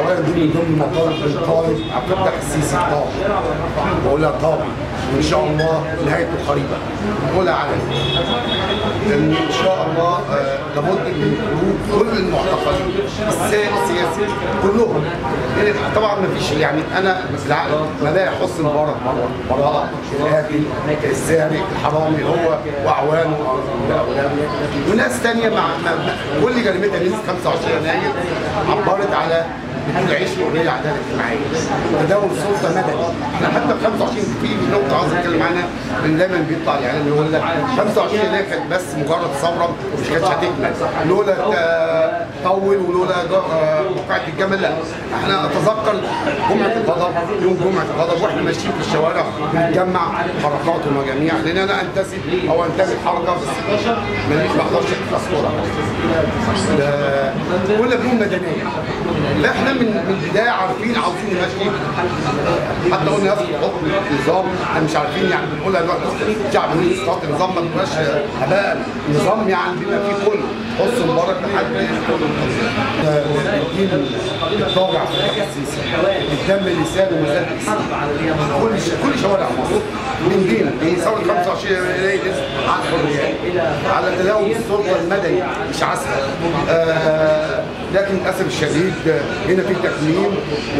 اولا دي من ضمن مطالب الطالب عبد الفتاح السيسي طابي بقولها طابي وان شاء الله نهايته قريبه بقولها علني ان ان شاء الله آه، لابد من خروج كل المعتقلين السا- السياسي كلهم لان طبعا ما فيش يعني انا بالعقل بلاقي حسن مبارك مره براءه القاتل السارق الحرامي هو واعوانه واولاده وناس ثانيه مع مع- مع- كل جريمتها نزلت 25 يناير عبرت على بتقول عيش حريه عداله اجتماعيه تداول سلطه مدني احنا حتى في 25 في نقطه عاوز اتكلم عنها لان دايما بيطلع الاعلام يقول لك 25 يناير كانت بس مجرد ثوره ومش كانتش هتكمل لولا تا- طول ولولا جا- آه، موقعة الجمل لا احنا اتذكر جمعه الغضب يوم جمعه الغضب واحنا ماشيين في الشوارع بنتجمع حركات ومجاميع لان انا انتسب او انتمي لحركه بس ماليش ما اقدرش اذكرها آه، كنا بنقول مدنيه لا احنا من من البدايه عارفين عاوزين نمشي حتى قلنا يسقط حكم النظام احنا مش عارفين يعني بنقولها دلوقتي الشعب يقول اسقاط النظام ما تبقاش هباء النظام يعني بيبقى فيه كل حسن مبارك لحد آه، الدين الطاغع في الفتح السيسي الدم لسانه ما زال بيسيل. كل ش- كل شوارع مصر من دين هي ثوره 25 يناير على الحريات على تداول السلطه المدني مش عسكري آه لكن للاسف الشديد آه، هنا في تكميم و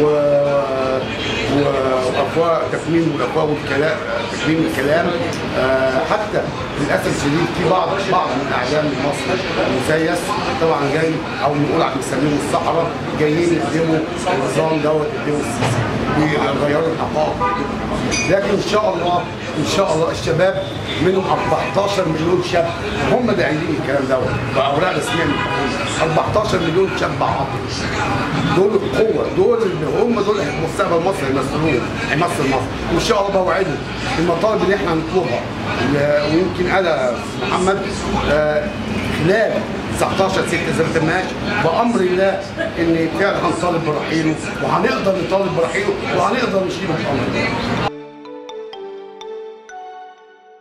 و- وافواه تكميم والافواه والكلام تكميم الكلام آه حتى للاسف الشديد في بعض بعض من اعلام مصر المسيس طبعا جاي او نقول على بنسميهم الصحراء جايين يخدموا النظام دوت يخدموا السيسي ويغيروا الحقائق لكن ان شاء الله ان شاء الله الشباب منهم 14 مليون شاب هم اللي قايلين الكلام دوت باوراق رسميه من الحكومه 14 مليون شاب عاطل دول القوه دول اللي هم دول مستقبل مصر هيمثلوه هيمثل مصر وان شاء الله بوعدهم المطالب اللي احنا هنطلبها ل- ويمكن انا محمد آه، خلال 19 6 زي ما تمناش بامر الله ان فعلا هنطالب برحيله وهنقدر نطالب برحيله وهنقدر نشيله بامر الله